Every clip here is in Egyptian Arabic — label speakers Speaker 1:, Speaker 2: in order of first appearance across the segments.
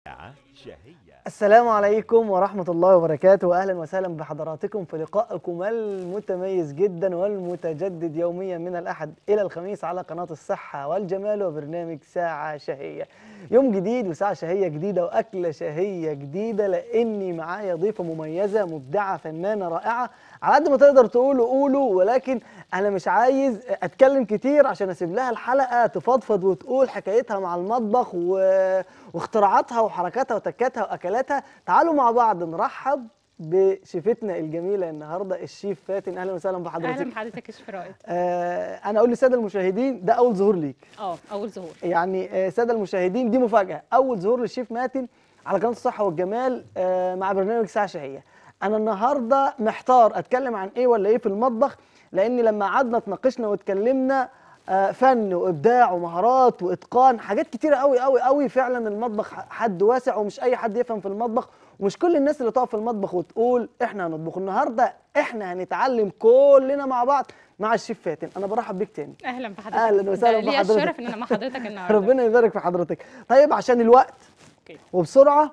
Speaker 1: شهية
Speaker 2: السلام عليكم ورحمة الله وبركاته وأهلا وسهلا بحضراتكم في لقائكم المتميز جدا والمتجدد يوميا من الأحد إلى الخميس على قناة الصحة والجمال وبرنامج ساعة شهية يوم جديد وساعة شهية جديدة وأكلة شهية جديدة لأني معايا ضيفة مميزة مبدعة فنانة رائعة على قد ما تقدر تقولوا قولوا ولكن أنا مش عايز أتكلم كتير عشان أسيب لها الحلقة تفضفض وتقول حكايتها مع المطبخ و... واختراعاتها وحركاتها وتكاتها وأكلاتها تعالوا مع بعض نرحب بشيفتنا الجميلة النهاردة الشيف فاتن أهلا وسهلا بحضرتك
Speaker 3: اهلا بحضرتك يا شيف رائد
Speaker 2: آه أنا أقول للسادة المشاهدين ده أول ظهور ليك
Speaker 3: اه اول ظهور
Speaker 2: يعني آه، ساده المشاهدين دي مفاجاه اول ظهور للشيف ماتن على قناه الصحه والجمال آه، مع برنامج ساعه شهيه انا النهارده محتار اتكلم عن ايه ولا ايه في المطبخ لان لما قعدنا اتناقشنا واتكلمنا آه، فن وابداع ومهارات واتقان حاجات كتيره قوي قوي قوي فعلا المطبخ حد واسع ومش اي حد يفهم في المطبخ ومش كل الناس اللي تقف في المطبخ وتقول احنا هنطبخ النهارده احنا هنتعلم كلنا مع بعض مع الشيف فاتن انا برحب بيك تاني
Speaker 3: اهلا بحضرتك
Speaker 2: أهلاً وسهلاً
Speaker 3: ده ليا
Speaker 2: بحضرتك.
Speaker 3: الشرف ان انا مع حضرتك النهارده
Speaker 2: ربنا يبارك في حضرتك طيب عشان الوقت
Speaker 3: أوكي.
Speaker 2: وبسرعه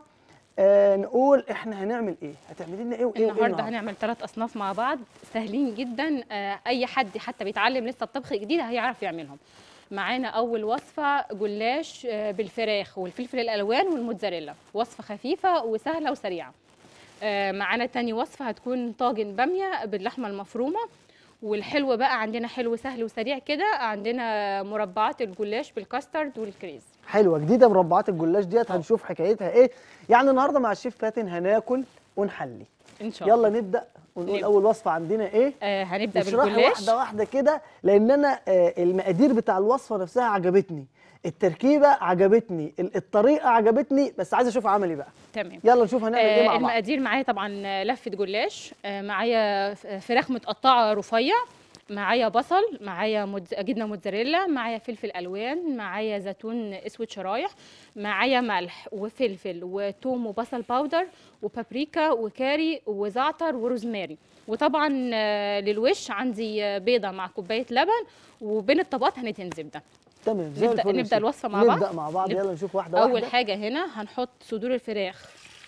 Speaker 2: آه نقول احنا هنعمل ايه هتعملي لنا ايه وايه وإيه
Speaker 3: النهارده هنعمل ثلاث اصناف مع بعض سهلين جدا آه، اي حد حتى بيتعلم لسه الطبخ جديد هيعرف يعملهم معانا اول وصفه جلاش آه، بالفراخ والفلفل الالوان والموتزاريلا وصفه خفيفه وسهله وسريعه آه، معانا تاني وصفه هتكون طاجن باميه باللحمه المفرومه والحلو بقى عندنا حلو سهل وسريع كده عندنا مربعات الجلاش بالكاسترد والكريز
Speaker 2: حلوه جديده مربعات الجلاش ديت هنشوف حكايتها ايه يعني النهارده مع الشيف فاتن هناكل ونحلي
Speaker 3: ان شاء الله
Speaker 2: يلا نبدا ونقول
Speaker 3: نبدأ.
Speaker 2: اول وصفه عندنا ايه
Speaker 3: آه هنبدا
Speaker 2: اشرحي
Speaker 3: بالجلاش
Speaker 2: واحده واحده كده لان انا آه المقادير بتاع الوصفه نفسها عجبتني التركيبه عجبتني ال- الطريقه عجبتني بس عايز اشوف عملي بقى
Speaker 3: تمام
Speaker 2: يلا نشوف هنعمل ايه
Speaker 3: آه
Speaker 2: مع بعض
Speaker 3: المقادير معايا طبعا آه، لفه جلاش آه معايا ف- فراخ متقطعه رفيع معايا بصل معايا مدز... جبنه موتزاريلا معايا فلفل الوان معايا زيتون اسود شرايح معايا ملح وفلفل وتوم وبصل باودر وبابريكا وكاري وزعتر وروزماري وطبعا آه، للوش عندي آه، بيضه مع كوبايه لبن وبين الطبقات هندهن زبده
Speaker 2: تمام زي
Speaker 3: نبدأ-
Speaker 2: الفل يا
Speaker 3: نبدأ
Speaker 2: شيف.
Speaker 3: الوصفة مع بعض؟
Speaker 2: نبدا مع بعض
Speaker 3: نبدأ.
Speaker 2: يلا نشوف واحده
Speaker 3: اول
Speaker 2: واحده
Speaker 3: حاجه هنا هنحط صدور الفراخ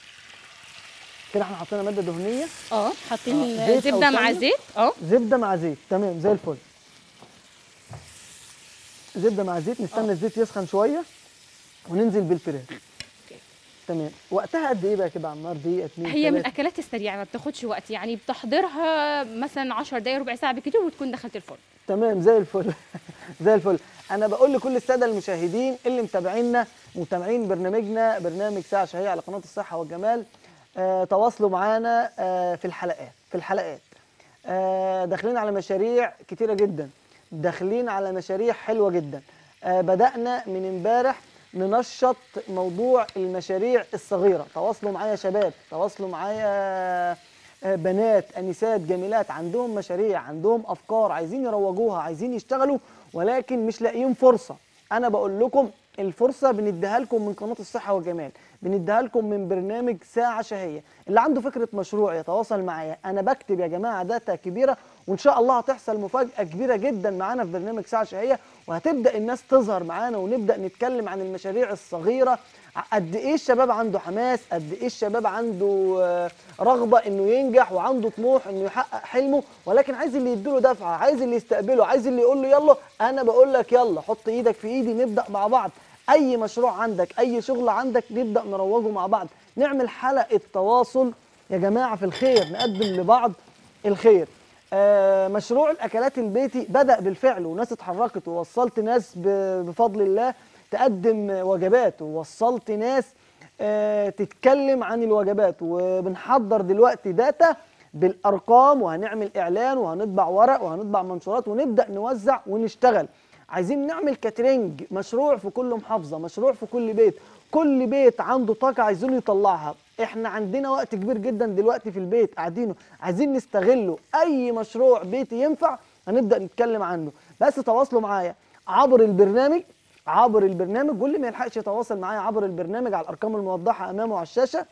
Speaker 2: كده احنا حطينا ماده دهنيه
Speaker 3: اه حاطين
Speaker 2: آه، زيت أو
Speaker 3: زبده مع
Speaker 2: سمنة؟
Speaker 3: زيت اه
Speaker 2: زبده مع زيت تمام زي الفل زبده مع زيت نستنى الزيت يسخن شويه وننزل بالفراخ تمام وقتها قد ايه بقى كده على النار دقيقه اتنين
Speaker 3: هي من
Speaker 2: تلاتة؟
Speaker 3: الاكلات السريعه ما بتاخدش وقت يعني بتحضيرها مثلا 10 دقايق ربع ساعه بالكتير وتكون دخلت الفرن
Speaker 2: تمام زي الفل زي الفل انا بقول لكل الساده المشاهدين اللي متابعينا متابعين برنامجنا برنامج ساعه شهيه على قناه الصحه والجمال آه تواصلوا معانا آه في الحلقات في الحلقات آه داخلين على مشاريع كتيره جدا داخلين على مشاريع حلوه جدا آه بدانا من امبارح ننشط موضوع المشاريع الصغيره تواصلوا معايا يا شباب تواصلوا معايا آه، بنات انسات جميلات عندهم مشاريع عندهم افكار عايزين يروجوها عايزين يشتغلوا ولكن مش لاقيين فرصه انا بقول لكم الفرصه بنديها لكم من قناه الصحه والجمال بنديها لكم من برنامج ساعه شهيه اللي عنده فكره مشروع يتواصل معايا انا بكتب يا جماعه داتا كبيره وان شاء الله هتحصل مفاجاه كبيره جدا معانا في برنامج ساعه شهيه وهتبدا الناس تظهر معانا ونبدا نتكلم عن المشاريع الصغيره قد ايه الشباب عنده حماس قد ايه الشباب عنده آه، رغبه انه ينجح وعنده طموح انه يحقق حلمه ولكن عايز اللي يديله دفعه عايز اللي يستقبله عايز اللي يقول له يلا انا بقول لك يلا حط ايدك في ايدي نبدا مع بعض اي مشروع عندك اي شغل عندك نبدا نروجه مع بعض نعمل حلقه تواصل يا جماعه في الخير نقدم لبعض الخير آه، مشروع الاكلات البيتي بدا بالفعل وناس اتحركت ووصلت ناس ب- بفضل الله تقدم وجبات ووصلت ناس آه، تتكلم عن الوجبات وبنحضر دلوقتي داتا بالارقام وهنعمل اعلان وهنطبع ورق وهنطبع منشورات ونبدا نوزع ونشتغل عايزين نعمل كاترينج مشروع في كل محافظه مشروع في كل بيت كل بيت عنده طاقه عايزين يطلعها احنا عندنا وقت كبير جدا دلوقتي في البيت قاعدينه عايزين نستغله اي مشروع بيتي ينفع هنبدا نتكلم عنه بس تواصلوا معايا عبر البرنامج عبر البرنامج واللي ما يلحقش يتواصل معايا عبر البرنامج على الارقام الموضحه امامه على الشاشه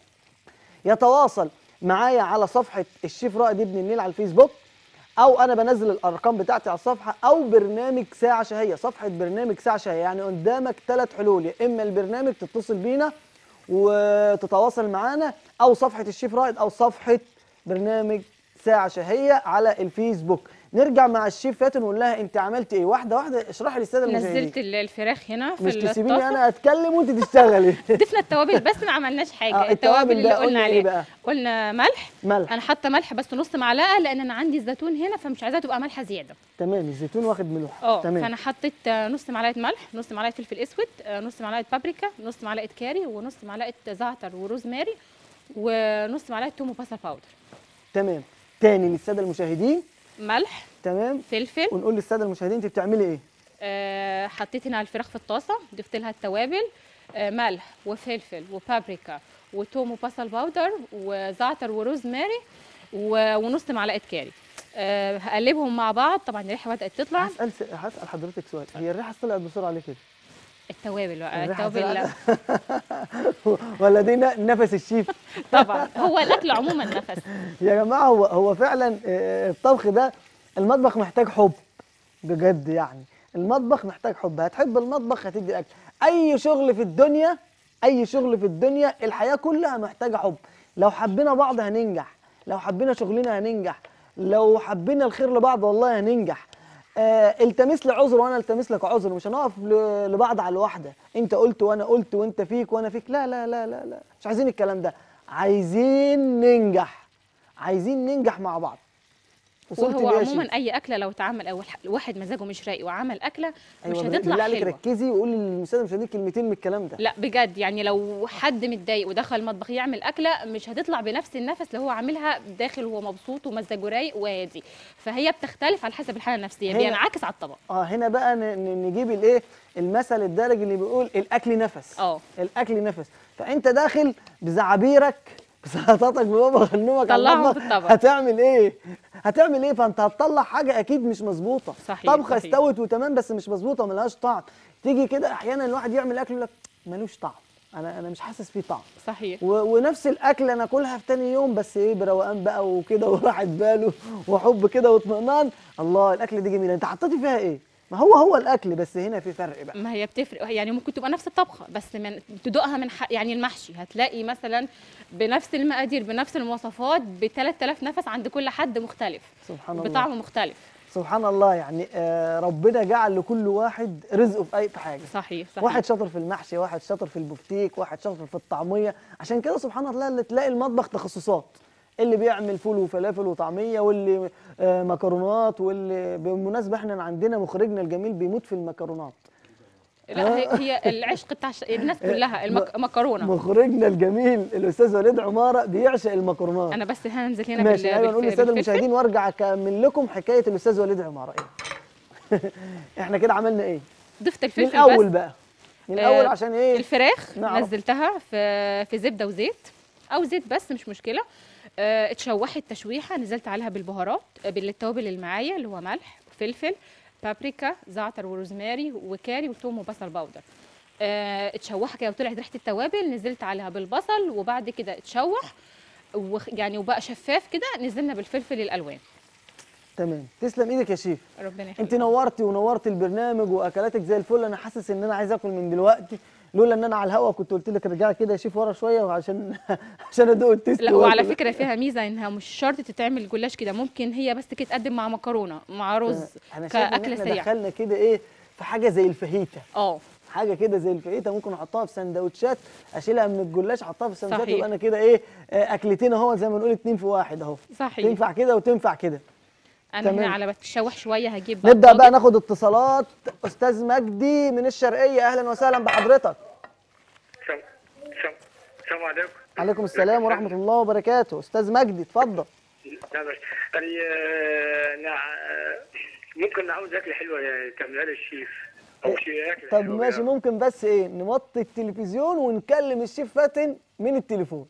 Speaker 2: يتواصل معايا على صفحه الشيف رائد ابن النيل على الفيسبوك او انا بنزل الارقام بتاعتي على الصفحه او برنامج ساعه شهيه صفحه برنامج ساعه شهيه يعني قدامك ثلاث حلول يا اما البرنامج تتصل بينا وتتواصل معانا او صفحه الشيف رائد او صفحه برنامج ساعه شهيه على الفيسبوك نرجع مع الشيف فاتن ونقول لها انت عملت ايه واحده واحده اشرحي للساده المشاهدين
Speaker 3: نزلت ال- الفراخ هنا في
Speaker 2: مش تسيبيني
Speaker 3: الطاسه
Speaker 2: انا اتكلم وانت تشتغلي
Speaker 3: ضفنا التوابل بس ما عملناش حاجه
Speaker 2: آه،
Speaker 3: التوابل اللي
Speaker 2: بقى
Speaker 3: قلنا
Speaker 2: قلنا ايه
Speaker 3: عليها
Speaker 2: بقى
Speaker 3: قلنا ملح
Speaker 2: ملح
Speaker 3: انا حاطه ملح بس نص معلقه لان انا عندي الزيتون هنا فمش عايزاها تبقى ملحه زياده
Speaker 2: تمام الزيتون واخد ملوحه
Speaker 3: اه
Speaker 2: تمام
Speaker 3: فانا حطيت آه، نص معلقه ملح نص معلقه فلفل اسود آه، نص معلقه بابريكا نص معلقه كاري ونص معلقه زعتر وروزماري ونص معلقه توم وبصل باودر
Speaker 2: تمام تاني للساده المشاهدين
Speaker 3: ملح
Speaker 2: تمام
Speaker 3: فلفل
Speaker 2: ونقول للساده المشاهدين انت بتعملي ايه
Speaker 3: آه، حطيت هنا الفراخ في الطاسه ضفت لها التوابل آه، ملح وفلفل وبابريكا وتوم وبصل باودر وزعتر وروزماري و- ونص معلقه كاري آه، هقلبهم مع بعض طبعا الريحه بدات تطلع
Speaker 2: هسال س- هسال حضرتك سؤال هي الريحه طلعت بسرعه ليه كده
Speaker 3: التوابل بقى
Speaker 2: الريحة
Speaker 3: التوابل
Speaker 2: ولا دي ن- نفس الشيف
Speaker 3: طبعا هو الاكل عموما نفس
Speaker 2: يا جماعه هو هو فعلا آه، الطبخ ده المطبخ محتاج حب بجد يعني المطبخ محتاج حب هتحب المطبخ هتدي الاكل اي شغل في الدنيا اي شغل في الدنيا الحياه كلها محتاجه حب لو حبينا بعض هننجح لو حبينا شغلنا هننجح لو حبينا الخير لبعض والله هننجح آه التمس لي عذر وانا التمس لك عذر مش هنقف ل- لبعض على الواحده انت قلت وانا قلت وانت فيك وانا فيك لا لا لا لا لا مش عايزين الكلام ده عايزين ننجح عايزين ننجح مع بعض وصلت
Speaker 3: وهو
Speaker 2: ليه يا
Speaker 3: عموما
Speaker 2: شيف؟
Speaker 3: اي اكله لو اتعمل او الح- الواحد مزاجه مش رايق وعمل اكله مش
Speaker 2: ايوه
Speaker 3: هتطلع
Speaker 2: بالله عليك
Speaker 3: حلوه
Speaker 2: ركزي وقولي للمشاهد المشاهدين كلمتين من الكلام ده
Speaker 3: لا بجد يعني لو حد متضايق ودخل المطبخ يعمل اكله مش هتطلع بنفس النفس اللي هو عاملها داخل وهو مبسوط ومزاجه رايق وهادي فهي بتختلف على حسب الحاله النفسيه
Speaker 2: هنا-
Speaker 3: بينعكس على الطبق
Speaker 2: اه هنا بقى ن- ن- نجيب الايه المثل الدارج اللي بيقول الاكل نفس
Speaker 3: اه
Speaker 2: الاكل نفس فانت داخل بزعابيرك بسلطاتك ببابا غنومك على
Speaker 3: طلعهم
Speaker 2: المطبخ،
Speaker 3: في الطبق.
Speaker 2: هتعمل ايه هتعمل ايه فانت هتطلع حاجه اكيد مش مظبوطه
Speaker 3: صحيح،
Speaker 2: طبخه
Speaker 3: صحيح.
Speaker 2: استوت وتمام بس مش مظبوطه ملهاش طعم تيجي كده احيانا الواحد يعمل اكل يقول لك ملوش طعم انا انا مش حاسس فيه طعم
Speaker 3: صحيح
Speaker 2: و- ونفس الاكل انا اكلها في تاني يوم بس ايه بروقان بقى وكده وراحه باله وحب كده واطمئنان الله الاكل دي جميله انت حطيتي فيها ايه ما هو هو الاكل بس هنا في فرق بقى
Speaker 3: ما هي بتفرق يعني ممكن تبقى نفس الطبخه بس من تدوقها من ح... يعني المحشي هتلاقي مثلا بنفس المقادير بنفس المواصفات ب 3000 نفس عند كل حد مختلف
Speaker 2: سبحان الله
Speaker 3: بطعم مختلف
Speaker 2: سبحان الله يعني آه ربنا جعل لكل واحد رزقه في اي في حاجه
Speaker 3: صحيح صحيح
Speaker 2: واحد شاطر في المحشي واحد شاطر في البفتيك واحد شاطر في الطعميه عشان كده سبحان الله اللي تلاقي المطبخ تخصصات اللي بيعمل فول وفلافل وطعميه واللي آه مكرونات واللي بالمناسبه احنا عندنا مخرجنا الجميل بيموت في المكرونات
Speaker 3: لا هي, هي العشق بتاع ش- الناس كلها المك... مكرونه
Speaker 2: مخرجنا الجميل الاستاذ وليد عماره بيعشق المكرونات
Speaker 3: انا بس هنزل هنا
Speaker 2: ماشي
Speaker 3: بال...
Speaker 2: ايوه نقول
Speaker 3: بالف-
Speaker 2: للساده
Speaker 3: بالفلفل.
Speaker 2: المشاهدين وارجع اكمل لكم حكايه الاستاذ وليد عماره ايه احنا كده عملنا ايه
Speaker 3: ضفت
Speaker 2: من
Speaker 3: الفلفل
Speaker 2: الاول
Speaker 3: بس
Speaker 2: بقى من الاول
Speaker 3: آه،
Speaker 2: عشان ايه
Speaker 3: الفراخ
Speaker 2: نعرف.
Speaker 3: نزلتها في في زبده وزيت او زيت بس مش مشكله آه، اتشوحت تشويحه نزلت عليها بالبهارات آه، بالتوابل اللي معايا اللي هو ملح وفلفل بابريكا زعتر وروزماري وكاري وثوم وبصل باودر آه، اتشوحها كده وطلعت ريحه التوابل نزلت عليها بالبصل وبعد كده اتشوح وخ- يعني وبقى شفاف كده نزلنا بالفلفل الالوان
Speaker 2: تمام تسلم ايدك يا شيف
Speaker 3: ربنا يخليك
Speaker 2: انت نورتي ونورتي البرنامج واكلاتك زي الفل انا حاسس ان انا عايز اكل من دلوقتي لولا ان انا على الهوا كنت قلت لك ارجعي كده يا شيف ورا شويه وعشان عشان ادوق التيست
Speaker 3: لا وعلى
Speaker 2: وآكل.
Speaker 3: فكره فيها ميزه انها مش شرط تتعمل جلاش كده ممكن هي بس كده تقدم مع مكرونه مع رز
Speaker 2: انا شايف ان
Speaker 3: كاكله
Speaker 2: احنا
Speaker 3: سريعه
Speaker 2: دخلنا كده ايه في حاجه زي الفاهيتا
Speaker 3: اه
Speaker 2: حاجه كده زي الفاهيتا ممكن احطها في سندوتشات اشيلها من الجلاش احطها في السندوتشات
Speaker 3: صحيح.
Speaker 2: يبقى انا كده ايه آه، اكلتين اهو زي ما نقول اتنين في واحد اهو
Speaker 3: صحيح
Speaker 2: تنفع كده وتنفع كده
Speaker 3: انا هنا
Speaker 2: تمام.
Speaker 3: على ما تتشوح شويه هجيب
Speaker 2: نبدا بقى
Speaker 3: طاجن.
Speaker 2: ناخد اتصالات استاذ مجدي من الشرقيه اهلا وسهلا بحضرتك
Speaker 1: السلام السلام السلام عليكم
Speaker 2: عليكم السلام ورحمه الله وبركاته استاذ مجدي اتفضل
Speaker 1: لا بس أنا آه، أنا آه، ممكن عاوز أكلة حلوة تعملها لي الشيف أو شيء أكلة
Speaker 2: طب
Speaker 1: حلوة
Speaker 2: ماشي
Speaker 1: يعني.
Speaker 2: ممكن بس ايه نوطي التلفزيون ونكلم الشيف فاتن من التليفون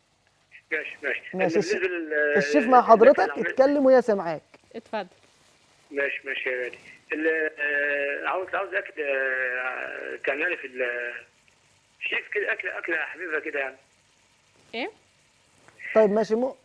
Speaker 1: ماشي ماشي
Speaker 2: ماشي الش-
Speaker 1: بالنسبة لل-
Speaker 2: الشيف مع
Speaker 1: للأكل
Speaker 2: حضرتك
Speaker 1: اللي عملت-
Speaker 2: اتكلم وهي سامعاك
Speaker 3: اتفضل
Speaker 1: ماشي ماشي يا غالي ال- آه، عاوز عاوز أكل آه، تعملها لي في ال- شيف كده أكلة أكلة حبيبة كده يعني
Speaker 3: ايه
Speaker 2: طيب ماشي مو...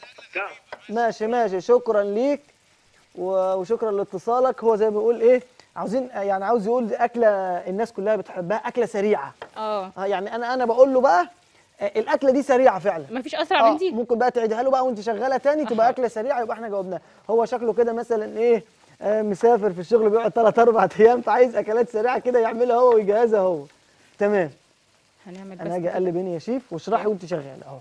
Speaker 1: نعم
Speaker 2: ماشي ماشي شكرا ليك و- وشكرا لاتصالك هو زي ما بيقول ايه عاوزين يعني عاوز يقول دي اكله الناس كلها بتحبها اكله سريعه
Speaker 3: اه
Speaker 2: اه يعني انا انا بقول له بقى آه، الاكله دي سريعه فعلا
Speaker 3: مفيش اسرع
Speaker 2: آه،
Speaker 3: من دي
Speaker 2: ممكن بقى تعيدها له بقى وانت شغاله تاني تبقى
Speaker 3: أها.
Speaker 2: اكله سريعه يبقى احنا جاوبناها هو شكله كده مثلا ايه آه مسافر في الشغل بيقعد 3 4 ايام فعايز اكلات سريعه كده يعملها هو ويجهزها هو تمام
Speaker 3: هنعمل بس
Speaker 2: انا هاجي
Speaker 3: كده.
Speaker 2: اقلب هنا يا شيف واشرحي وانت شغاله اهو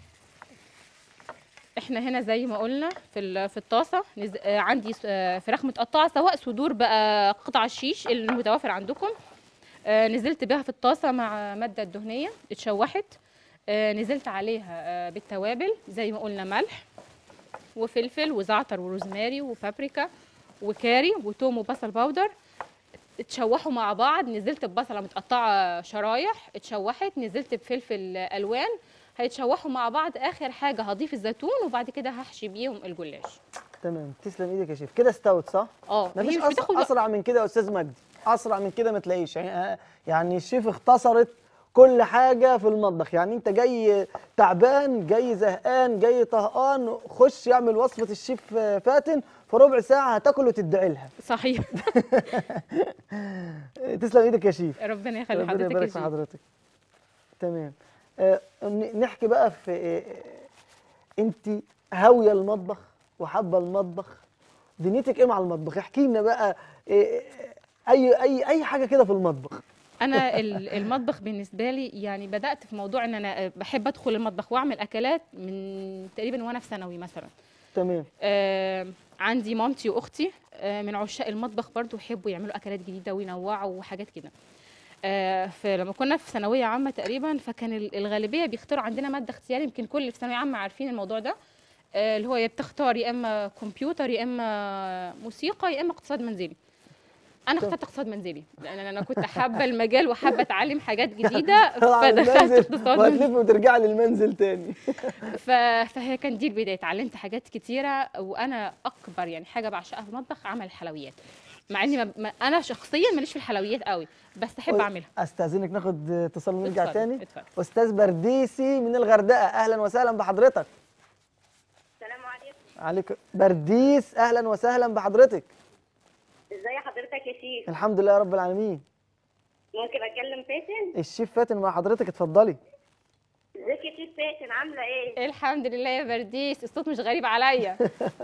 Speaker 3: احنا هنا زي ما قلنا في ال- في الطاسه نز... آه عندي س- آه فراخ متقطعه سواء صدور بقى قطع الشيش اللي متوافر عندكم آه نزلت بيها في الطاسه مع ماده الدهنيه اتشوحت آه نزلت عليها آه بالتوابل زي ما قلنا ملح وفلفل وزعتر وروزماري وبابريكا وكاري وتوم وبصل باودر اتشوحوا مع بعض نزلت ببصله متقطعه شرايح اتشوحت نزلت بفلفل الوان هيتشوحوا مع بعض اخر حاجه هضيف الزيتون وبعد كده هحشي بيهم الجلاش
Speaker 2: تمام تسلم ايدك يا شيف كده استوت صح
Speaker 3: اه هي
Speaker 2: مفيش
Speaker 3: مش
Speaker 2: أس-
Speaker 3: بتاخد وقت.
Speaker 2: اسرع من كده يا استاذ مجدي اسرع من كده ما تلاقيش يعني آه، يعني الشيف اختصرت كل حاجه في المطبخ يعني انت جاي تعبان جاي زهقان جاي طهقان خش يعمل وصفه الشيف آه، فاتن في ربع ساعه هتاكل وتدعي لها
Speaker 3: صحيح
Speaker 2: آه، تسلم ايدك يا شيف
Speaker 3: ربنا يخلي
Speaker 2: ربنا
Speaker 3: حضرتك
Speaker 2: يبارك
Speaker 3: يا
Speaker 2: في
Speaker 3: شيخ.
Speaker 2: حضرتك تمام آه ن- نحكي بقى في آه انت هاويه المطبخ وحابه المطبخ دنيتك ايه مع المطبخ احكي لنا بقى آه اي اي اي حاجه كده في المطبخ
Speaker 3: انا ال- المطبخ بالنسبه لي يعني بدات في موضوع ان انا بحب ادخل المطبخ واعمل اكلات من تقريبا وانا في ثانوي مثلا
Speaker 2: تمام
Speaker 3: آه عندي مامتي واختي آه من عشاق المطبخ برضو يحبوا يعملوا اكلات جديده وينوعوا وحاجات كده آه فلما كنا في ثانويه عامه تقريبا فكان ال- الغالبيه بيختاروا عندنا ماده اختياري يمكن كل اللي في ثانويه عامه عارفين الموضوع ده آه اللي هو يا بتختار يا اما كمبيوتر يا اما موسيقى يا اما اقتصاد منزلي انا
Speaker 2: طب.
Speaker 3: اخترت اقتصاد منزلي لان انا كنت حابه المجال وحابه اتعلم حاجات جديده
Speaker 2: على
Speaker 3: فدخلت
Speaker 2: المنزل
Speaker 3: اقتصاد منزلي
Speaker 2: وهتلفي وترجعي للمنزل تاني
Speaker 3: ف... فهي كان دي البدايه اتعلمت حاجات كتيره وانا اكبر يعني حاجه بعشقها في المطبخ عمل الحلويات مع اني ما... ما... انا شخصيا ماليش في الحلويات قوي بس احب اعملها
Speaker 2: استاذنك ناخد اتصال ونرجع
Speaker 3: اتفضل،
Speaker 2: تاني
Speaker 3: اتفضل.
Speaker 2: استاذ برديسي من الغردقه اهلا وسهلا بحضرتك
Speaker 4: السلام عليكم
Speaker 2: عليكم برديس اهلا وسهلا بحضرتك
Speaker 4: ازي حضرتك يا شيخ
Speaker 2: الحمد لله رب العالمين
Speaker 4: ممكن اتكلم فاتن
Speaker 2: الشيف فاتن مع حضرتك اتفضلي
Speaker 4: ازيك يا شيخ فاتن عامله ايه
Speaker 3: الحمد لله يا برديس الصوت مش غريب عليا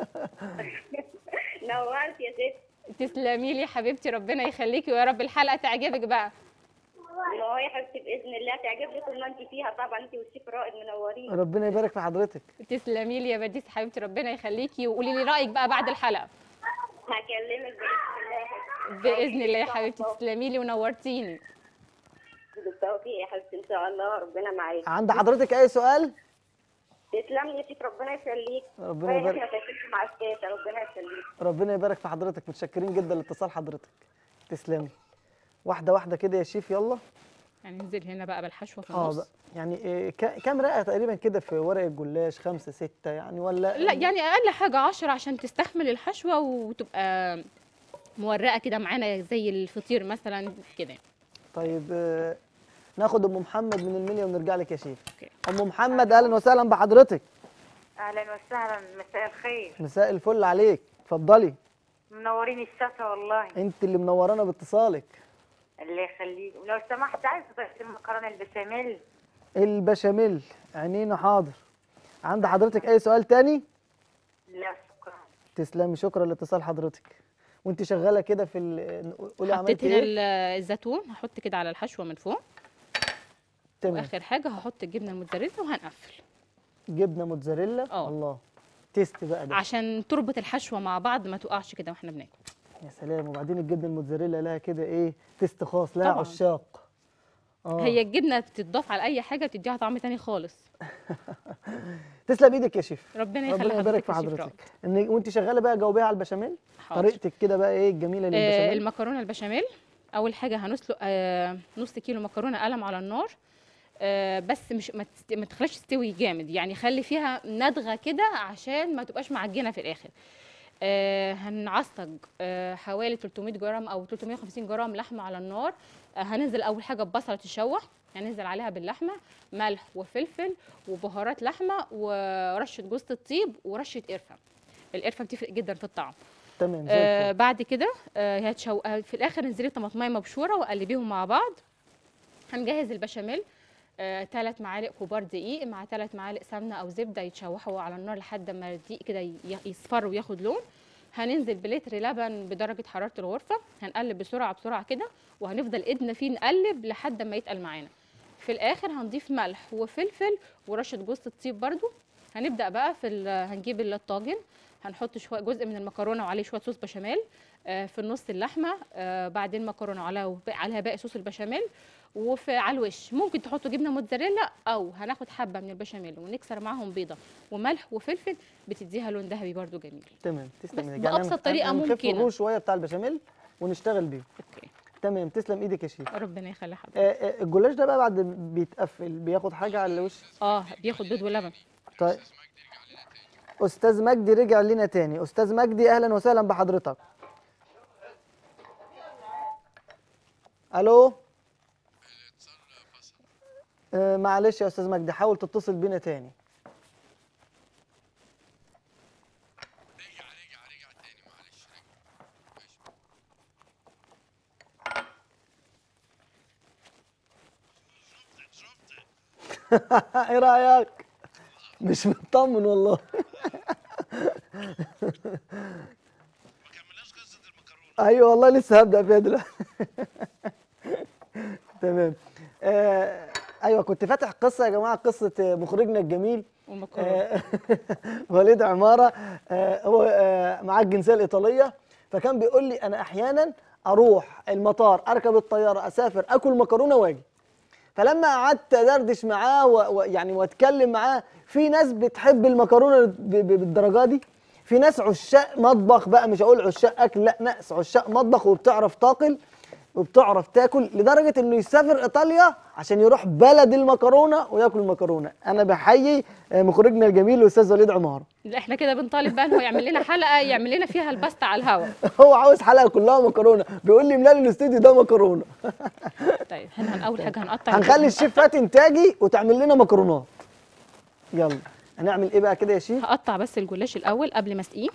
Speaker 4: نورت يا ست
Speaker 3: تسلمي لي يا حبيبتي ربنا يخليكي ويا رب الحلقه تعجبك بقى
Speaker 4: اه يا حبيبتي باذن الله تعجب لي طول ما انت فيها طبعا انت والشيف رائد منورين
Speaker 2: ربنا يبارك في حضرتك
Speaker 3: تسلمي لي يا برديس حبيبتي ربنا يخليكي وقولي لي رايك بقى بعد الحلقه
Speaker 4: هكلمك باذن الله يا حبيبتي.
Speaker 3: باذن الله يا
Speaker 4: إن شاء
Speaker 3: حبيبتي
Speaker 4: الله.
Speaker 3: تسلمي لي ونورتيني
Speaker 4: بالتوفيق يا حبيبتي ان شاء الله ربنا معاك
Speaker 2: عند حضرتك اي سؤال
Speaker 4: تسلم لي يا شيخ ربنا يخليك
Speaker 2: ربنا
Speaker 4: كفاية
Speaker 2: يبارك.
Speaker 4: احنا فاكرين مع الشاشه ربنا يخليك
Speaker 2: ربنا يبارك في حضرتك متشكرين جدا لاتصال حضرتك تسلمي واحده واحده كده يا شيف يلا
Speaker 3: هننزل هنا بقى بالحشوه في
Speaker 2: اه
Speaker 3: النص
Speaker 2: بقى يعني إيه كا- كام رقه تقريبا كده في ورق الجلاش خمسة ستة يعني ولا
Speaker 3: لا يعني اقل حاجه 10 عشان تستحمل الحشوه وتبقى مورقه كده معانا زي الفطير مثلا كده
Speaker 2: طيب آه، ناخد ام محمد من المنيا ونرجع لك يا شيف
Speaker 3: أوكي.
Speaker 2: ام محمد اهلا وسهلا بحضرتك
Speaker 5: اهلا وسهلا مساء الخير
Speaker 2: مساء الفل عليك اتفضلي
Speaker 5: منورين الشاشه والله
Speaker 2: انت اللي منورانا باتصالك
Speaker 5: الله يخليك ولو سمحت عايز طريقه المكرونه البشاميل
Speaker 2: البشاميل عينينا حاضر عند حضرتك اي سؤال تاني
Speaker 5: لا شكرا
Speaker 2: تسلمي شكرا لاتصال حضرتك وانت شغاله كده في ال- قولي
Speaker 3: حطيت
Speaker 2: عملتي
Speaker 3: هنا
Speaker 2: ايه
Speaker 3: ال- الزيتون هحط كده على الحشوه من فوق
Speaker 2: تمام
Speaker 3: واخر حاجه هحط الجبنه الموتزاريلا وهنقفل
Speaker 2: جبنه موتزاريلا
Speaker 3: اه.
Speaker 2: الله تيست بقى ده
Speaker 3: عشان تربط الحشوه مع بعض ما تقعش كده واحنا بناكل
Speaker 2: يا سلام وبعدين الجبنه الموتزاريلا لها كده ايه تيست خاص لها
Speaker 3: طبعاً.
Speaker 2: عشاق اه
Speaker 3: هي الجبنه بتضاف على اي حاجه بتديها طعم تاني خالص
Speaker 2: تسلم ايدك يا شيف
Speaker 3: ربنا يخلي
Speaker 2: ربنا يبارك في
Speaker 3: حضرتك يا شيف
Speaker 2: حضرتك ان وانت شغاله بقى جاوبيها على البشاميل
Speaker 3: حاضر.
Speaker 2: طريقتك كده بقى ايه الجميله
Speaker 3: آه
Speaker 2: للبشاميل
Speaker 3: المكرونه البشاميل اول حاجه هنسلق آه نص كيلو مكرونه قلم على النار آه بس مش ما, تست... ما تخليش تستوي جامد يعني خلي فيها ندغه كده عشان ما تبقاش معجنه في الاخر آه هنعصج آه حوالي 300 جرام او 350 جرام لحمه على النار آه هننزل اول حاجه ببصله تشوح هننزل عليها باللحمه ملح وفلفل وبهارات لحمه ورشه جوز الطيب ورشه قرفه القرفه بتفرق جدا في الطعم
Speaker 2: تمام زي
Speaker 3: آه
Speaker 2: الفل
Speaker 3: بعد كده آه هتشو... آه، في الاخر انزلي طماطمايه مبشوره وقلبيهم مع بعض هنجهز البشاميل ثلاث معالق كبار دقيق مع ثلاث معالق سمنه او زبده يتشوحوا على النار لحد ما الدقيق كده ي- يصفر وياخد لون هننزل بلتر لبن بدرجه حراره الغرفه هنقلب بسرعه بسرعه كده وهنفضل ايدنا فيه نقلب لحد ما يتقل معانا في الاخر هنضيف ملح وفلفل ورشه جوز الطيب برده هنبدا بقى في ال- هنجيب الطاجن هنحط شويه جزء من المكرونه وعليه شويه صوص بشاميل آه، في النص اللحمه آه، بعدين مكرونه على عليها باقي صوص البشاميل وفي على الوش ممكن تحطوا جبنه موتزاريلا او هناخد حبه من البشاميل ونكسر معاهم بيضه وملح وفلفل بتديها لون ذهبي برده جميل
Speaker 2: تمام تسلم
Speaker 3: بس
Speaker 2: ايدك
Speaker 3: بأبسط
Speaker 2: هن-
Speaker 3: طريقة
Speaker 2: هنخف
Speaker 3: ممكنة.
Speaker 2: الروح شويه بتاع البشاميل ونشتغل بيه
Speaker 3: اوكي
Speaker 2: تمام تسلم ايدك يا شيف
Speaker 3: ربنا يخلي حضرتك
Speaker 2: آه، آه، الجلاش ده بقى بعد بيتقفل بياخد حاجه على الوش
Speaker 3: اه بياخد بيض ولبن
Speaker 2: طيب استاذ مجدي رجع لنا تاني استاذ مجدي اهلا وسهلا بحضرتك الو آه معلش يا استاذ مجدي حاول تتصل بينا تاني ايه رايك مش مطمن والله ايوه والله لسه هبدا فيها دلوقتي تمام آه ايوه كنت فاتح قصه يا جماعه قصه آه، مخرجنا الجميل
Speaker 3: ومكرونه
Speaker 2: آه، وليد عماره آه، هو آه، معاه الجنسيه الايطاليه فكان بيقول لي انا احيانا اروح المطار اركب الطياره اسافر اكل مكرونه واجي فلما قعدت ادردش معاه و- ويعني واتكلم معاه في ناس بتحب المكرونه ب- ب- بالدرجه دي في ناس عشاق مطبخ بقى مش هقول عشاق اكل لا ناس عشاق مطبخ وبتعرف تاكل وبتعرف تاكل لدرجه انه يسافر ايطاليا عشان يروح بلد المكرونه وياكل مكرونه انا بحيي آه، مخرجنا الجميل الاستاذ وليد عماره
Speaker 3: لا احنا كده بنطالب بقى ان هو يعمل لنا حلقه يعمل لنا فيها الباستا على الهواء
Speaker 2: هو عاوز حلقه كلها مكرونه بيقول لي ملال الاستوديو ده مكرونه
Speaker 3: طيب احنا هن- اول حاجه هنقطع
Speaker 2: هنخلي الشيف فاتن تاجي وتعمل لنا مكرونات يلا هنعمل ايه بقى كده يا شيف
Speaker 3: هقطع بس الجلاش الاول قبل ما اسقيه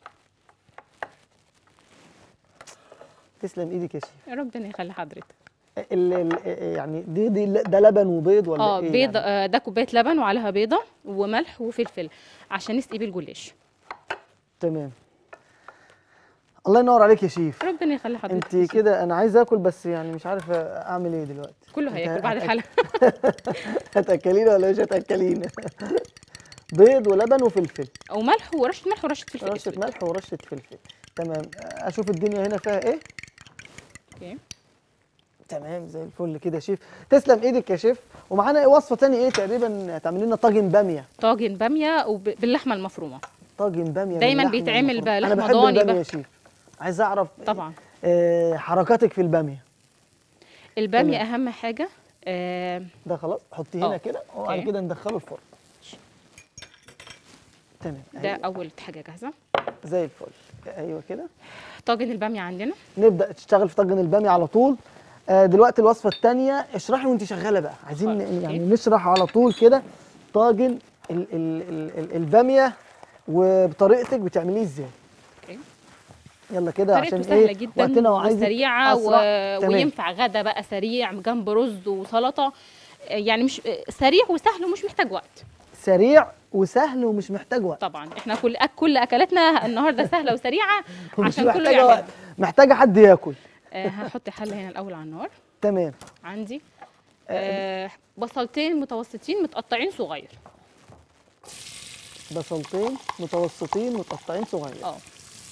Speaker 2: تسلم ايدك يا شيف
Speaker 3: ربنا يخلي حضرتك
Speaker 2: ال ال يعني دي دي ده لبن وبيض ولا
Speaker 3: اه
Speaker 2: ايه
Speaker 3: بيضه
Speaker 2: يعني؟
Speaker 3: آه ده كوبايه لبن وعليها بيضه وملح وفلفل عشان نسقي بيه الجلاش
Speaker 2: تمام الله ينور عليك يا شيف
Speaker 3: ربنا يخلي حضرتك
Speaker 2: انت كده انا عايز اكل بس يعني مش عارف اعمل ايه دلوقتي
Speaker 3: كله
Speaker 2: انت
Speaker 3: هياكل بعد
Speaker 2: هت-
Speaker 3: الحلقه
Speaker 2: هتاكلينا ولا مش هتاكلينا بيض ولبن وفلفل
Speaker 3: وملح ورشه ملح ورشه فلفل
Speaker 2: رشه
Speaker 3: اسود
Speaker 2: ملح ورشه فلفل تمام اشوف الدنيا هنا فيها ايه
Speaker 3: اوكي
Speaker 2: تمام زي الفل كده يا شيف تسلم ايدك يا شيف ومعانا ايه وصفه تاني ايه تقريبا تعمل لنا طاجن باميه
Speaker 3: طاجن باميه وباللحمه المفرومه
Speaker 2: طاجن باميه
Speaker 3: دايماً
Speaker 2: باللحمة
Speaker 3: بيتعمل
Speaker 2: المفرومة. انا
Speaker 3: بلحمة
Speaker 2: بحب
Speaker 3: ضاني
Speaker 2: الباميه
Speaker 3: بقى.
Speaker 2: يا شيف عايز اعرف
Speaker 3: طبعا
Speaker 2: آه حركاتك في الباميه
Speaker 3: الباميه
Speaker 2: تمام.
Speaker 3: اهم حاجه آه
Speaker 2: ده خلاص حطيه هنا
Speaker 3: آه.
Speaker 2: كده وبعد
Speaker 3: أوكي.
Speaker 2: كده ندخله الفرن تمام
Speaker 3: ده
Speaker 2: أيوة.
Speaker 3: اول حاجه جاهزه
Speaker 2: زي الفل ايوه كده
Speaker 3: طاجن الباميه عندنا
Speaker 2: نبدا تشتغل في طاجن الباميه على طول آه دلوقتي الوصفه الثانيه اشرحي وانت شغاله بقى عايزين
Speaker 3: خلاص،
Speaker 2: ن- يعني
Speaker 3: أوكي.
Speaker 2: نشرح على طول كده طاجن ال ال ال ال الباميه وبطريقتك بتعمليه ازاي
Speaker 3: أوكي.
Speaker 2: يلا كده
Speaker 3: طريقته
Speaker 2: عشان
Speaker 3: سهله
Speaker 2: ايه
Speaker 3: جدا
Speaker 2: وقتنا وعايز
Speaker 3: وسريعه و...
Speaker 2: تمام.
Speaker 3: وينفع غدا بقى سريع جنب رز وسلطه آه، يعني مش آه، سريع وسهل ومش محتاج وقت
Speaker 2: سريع وسهل ومش محتاج وقت
Speaker 3: طبعا احنا كل أك كل اكلاتنا النهارده سهله وسريعه
Speaker 2: ومش
Speaker 3: عشان كله
Speaker 2: محتاجه
Speaker 3: يعمل
Speaker 2: وقت محتاجه حد ياكل
Speaker 3: آه هحط حله هنا الاول على النار
Speaker 2: تمام
Speaker 3: عندي آه بصلتين متوسطين متقطعين صغير
Speaker 2: بصلتين متوسطين متقطعين صغير
Speaker 3: اه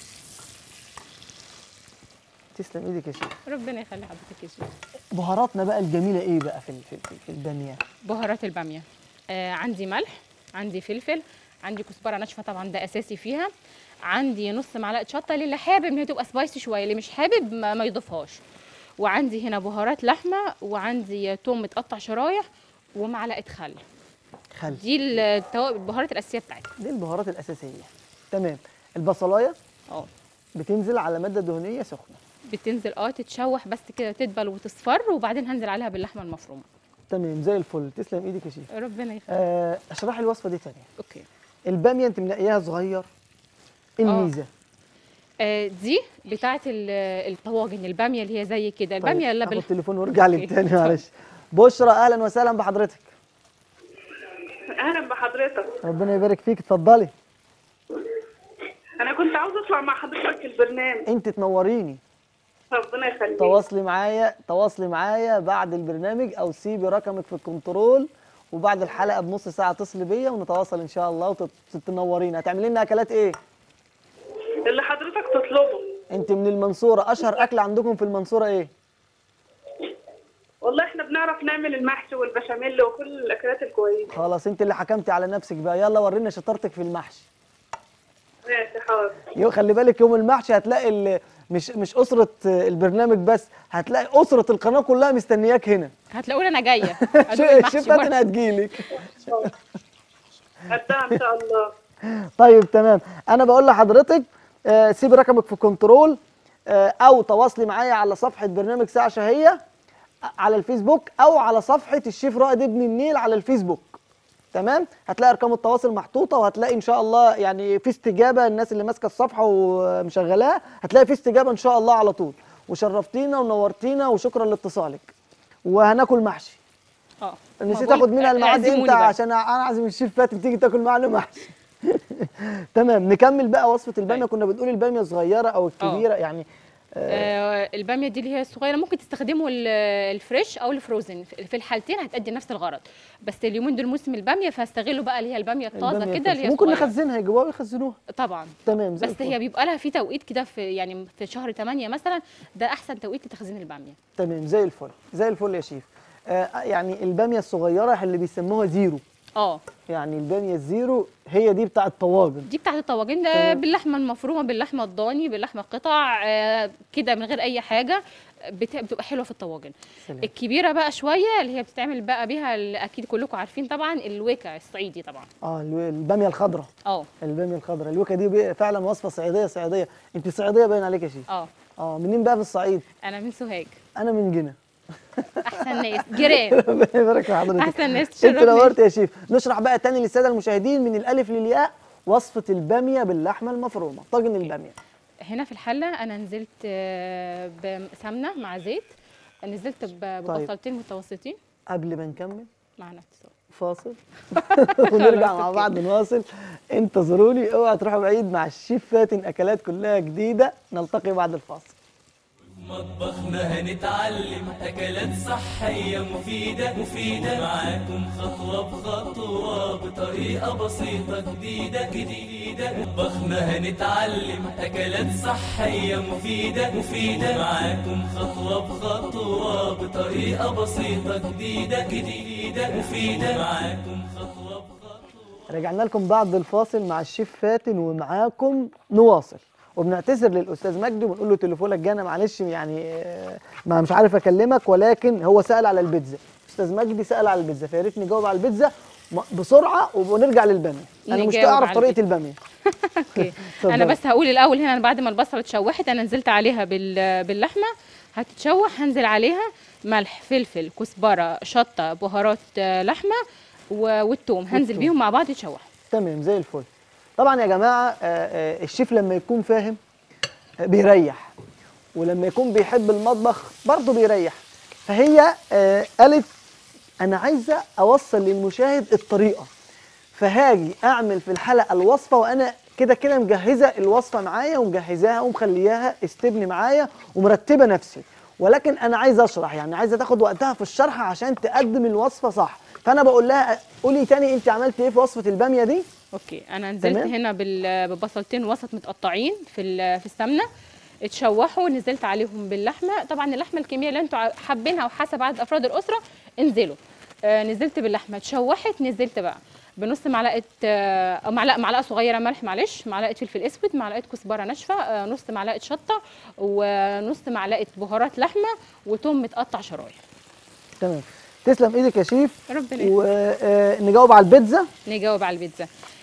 Speaker 2: تسلم ايدك يا شيخ
Speaker 3: ربنا يخلي حضرتك يا شيخ
Speaker 2: بهاراتنا بقى الجميله ايه بقى في ال- في, في, في الباميه
Speaker 3: بهارات الباميه آه عندي ملح عندي فلفل عندي كزبره ناشفه طبعا ده اساسي فيها عندي نص معلقه شطه للي حابب ان هي تبقى سبايسي شويه اللي مش حابب ما, ما يضيفهاش وعندي هنا بهارات لحمه وعندي توم متقطع شرايح ومعلقه خل
Speaker 2: خل
Speaker 3: دي التوابل البهارات الاساسيه بتاعتها
Speaker 2: دي البهارات الاساسيه تمام البصلايه
Speaker 3: اه
Speaker 2: بتنزل على ماده دهنيه سخنه
Speaker 3: بتنزل اه تتشوح بس كده تدبل وتصفر وبعدين هنزل عليها باللحمه المفرومه
Speaker 2: تمام زي الفل تسلم ايدك يا شيخ
Speaker 3: ربنا يخليك
Speaker 2: آه اشرحي الوصفه دي تانية
Speaker 3: اوكي
Speaker 2: الباميه انت منقياها صغير ايه
Speaker 3: آه.
Speaker 2: الميزه
Speaker 3: آه، دي بتاعه ال- الطواجن الباميه اللي هي زي كده الباميه اللي
Speaker 2: طيب
Speaker 3: بال...
Speaker 2: اخد تليفون وارجع لي
Speaker 3: أوكي.
Speaker 2: تاني معلش بشرى اهلا وسهلا بحضرتك
Speaker 6: اهلا بحضرتك
Speaker 2: ربنا يبارك فيك اتفضلي
Speaker 6: انا كنت عاوزه اطلع مع حضرتك البرنامج
Speaker 2: انت تنوريني
Speaker 6: ربنا يخليك
Speaker 2: تواصلي معايا تواصلي معايا بعد البرنامج او سيبي رقمك في الكنترول وبعد الحلقه بنص ساعه اتصلي بيا ونتواصل ان شاء الله وتنورينا هتعملي لنا اكلات ايه
Speaker 6: اللي حضرتك تطلبه
Speaker 2: انت من المنصوره اشهر اكل عندكم في المنصوره ايه
Speaker 6: والله احنا بنعرف نعمل المحشي والبشاميل وكل الاكلات الكويسه
Speaker 2: خلاص انت اللي حكمتي على نفسك بقى يلا ورينا شطارتك في المحشي
Speaker 6: ماشي حاضر
Speaker 2: يو خلي بالك يوم المحشي هتلاقي ال- مش مش اسره البرنامج بس هتلاقي اسره القناه كلها مستنياك هنا
Speaker 3: هتلاقوني انا جايه أدوق المحشي
Speaker 2: الشيف فاتن
Speaker 3: برضه.
Speaker 2: هتجيلك
Speaker 6: قدها ان شاء الله
Speaker 2: طيب تمام انا بقول لحضرتك آه، سيبي رقمك في كنترول آه، او تواصلي معايا على صفحه برنامج ساعه شهيه على الفيسبوك او على صفحه الشيف رائد ابن النيل على الفيسبوك تمام هتلاقي ارقام التواصل محطوطه وهتلاقي ان شاء الله يعني في استجابه الناس اللي ماسكه الصفحه ومشغلاها هتلاقي في استجابه ان شاء الله على طول وشرفتينا ونورتينا وشكرا لاتصالك وهناكل محشي
Speaker 3: اه
Speaker 2: نسيت
Speaker 3: ما
Speaker 2: اخد
Speaker 3: بقول-
Speaker 2: منها الميعاد
Speaker 3: اعزموني
Speaker 2: امتى
Speaker 3: بقى.
Speaker 2: عشان انا عازم الشيف فاتن تيجي تاكل معانا محشي تمام نكمل بقى وصفه الباميه
Speaker 3: طيب.
Speaker 2: كنا بنقول الباميه الصغيره او الكبيره يعني
Speaker 3: آه، الباميه دي اللي هي الصغيره ممكن تستخدموا ال- الفريش او الفروزن في في الحالتين هتأدي نفس الغرض بس اليومين دول موسم الباميه فاستغلوا بقى اللي هي الباميه الطازه
Speaker 2: البامية
Speaker 3: كده اللي هي
Speaker 2: ممكن
Speaker 3: صغيرة.
Speaker 2: نخزنها يجيبوها ويخزنوها
Speaker 3: طبعا
Speaker 2: تمام زي
Speaker 3: بس
Speaker 2: الفل.
Speaker 3: هي بيبقى لها في توقيت كده في يعني في شهر 8 مثلا ده احسن توقيت لتخزين الباميه
Speaker 2: تمام زي الفل زي الفل يا شيف آه يعني الباميه الصغيره اللي بيسموها زيرو
Speaker 3: اه
Speaker 2: يعني الباميه الزيرو هي دي بتاع الطواجن
Speaker 3: دي بتاعت الطواجن ده
Speaker 2: تمام.
Speaker 3: باللحمه المفرومه باللحمه الضاني باللحمه القطع آه، كده من غير اي حاجه بت- بتبقى حلوه في الطواجن
Speaker 2: سلام.
Speaker 3: الكبيره بقى شويه اللي هي بتتعمل بقى بيها ال- اكيد كلكم عارفين طبعا الويكا الصعيدي طبعا
Speaker 2: اه الو- الباميه الخضراء
Speaker 3: اه
Speaker 2: الباميه الخضراء الوكا دي بي- فعلا وصفه صعيديه صعيديه انت صعيديه باين عليك يا شيف
Speaker 3: اه
Speaker 2: اه منين بقى في الصعيد
Speaker 3: انا من سوهاج
Speaker 2: انا من جنة
Speaker 3: احسن ناس جيران
Speaker 2: ربنا يبارك في حضرتك
Speaker 3: احسن ناس
Speaker 2: انت
Speaker 3: تشرفني
Speaker 2: نورت يا شيف نشرح بقى تاني للساده المشاهدين من الالف للياء وصفه الباميه باللحمه المفرومه طاجن الباميه
Speaker 3: هنا في الحله انا نزلت آه، بسمنه مع زيت نزلت ب-
Speaker 2: طيب.
Speaker 3: ببصلتين متوسطين
Speaker 2: قبل ما نكمل
Speaker 3: معنا اتصال
Speaker 2: فاصل ونرجع
Speaker 3: خلاص،
Speaker 2: مع
Speaker 3: أوكي.
Speaker 2: بعض نواصل انتظروني اوعى تروحوا بعيد مع الشيف فاتن اكلات كلها جديده نلتقي بعد الفاصل
Speaker 7: مطبخنا هنتعلم أكلات صحية مفيدة مفيدة معاكم خطوة بخطوة بطريقة بسيطة جديدة جديدة مطبخنا هنتعلم أكلات صحية مفيدة مفيدة معاكم خطوة بخطوة بطريقة بسيطة جديدة جديدة مفيدة معاكم خطوة بخطوة
Speaker 2: رجعنا لكم بعد الفاصل مع الشيف فاتن ومعاكم نواصل وبنعتذر للاستاذ مجدي وبنقول له تليفونك جانا معلش يعني آه، ما مش عارف اكلمك ولكن هو سال على البيتزا استاذ مجدي سال على البيتزا فيا ريت نجاوب على البيتزا م- بسرعه ونرجع للباميه انا مش
Speaker 3: نجاوب
Speaker 2: اعرف
Speaker 3: على
Speaker 2: طريقه
Speaker 3: البيتزا.
Speaker 2: الباميه
Speaker 3: اوكي
Speaker 2: اتفضل.
Speaker 3: انا بس هقول الاول هنا أنا بعد ما البصله اتشوحت انا نزلت عليها بال- باللحمه هتتشوح هنزل عليها ملح فلفل كزبره شطه بهارات آه، لحمه و- والثوم هنزل
Speaker 2: والثوم.
Speaker 3: بيهم مع بعض يتشوحوا
Speaker 2: تمام زي الفل طبعا يا جماعه آه، آه، الشيف لما يكون فاهم آه، بيريح ولما يكون بيحب المطبخ برضه بيريح فهي آه، قالت انا عايزه اوصل للمشاهد الطريقه فهاجي اعمل في الحلقه الوصفه وانا كده كده مجهزه الوصفه معايا ومجهزاها ومخلياها استبني معايا ومرتبه نفسي ولكن انا عايز اشرح يعني عايزه تاخد وقتها في الشرح عشان تقدم الوصفه صح فانا بقول لها قولي تاني انت عملتي ايه في وصفه الباميه دي
Speaker 3: اوكي انا نزلت
Speaker 2: تمام.
Speaker 3: هنا بال- ببصلتين وسط متقطعين في ال- في السمنه اتشوحوا نزلت عليهم باللحمه طبعا اللحمه الكميه اللي انتوا ع- حابينها وحسب عدد افراد الاسره انزلوا آه نزلت باللحمه اتشوحت نزلت بقى بنص معلقه آه أو معلقه معلقه صغيره ملح معلش معلقه فلفل اسود معلقه كزبره ناشفه آه نص معلقه شطه ونص معلقه بهارات لحمه وتوم متقطع شرايح
Speaker 2: تمام تسلم ايدك يا شيف
Speaker 3: ربنا يخليك.
Speaker 2: ونجاوب على البيتزا
Speaker 3: نجاوب على البيتزا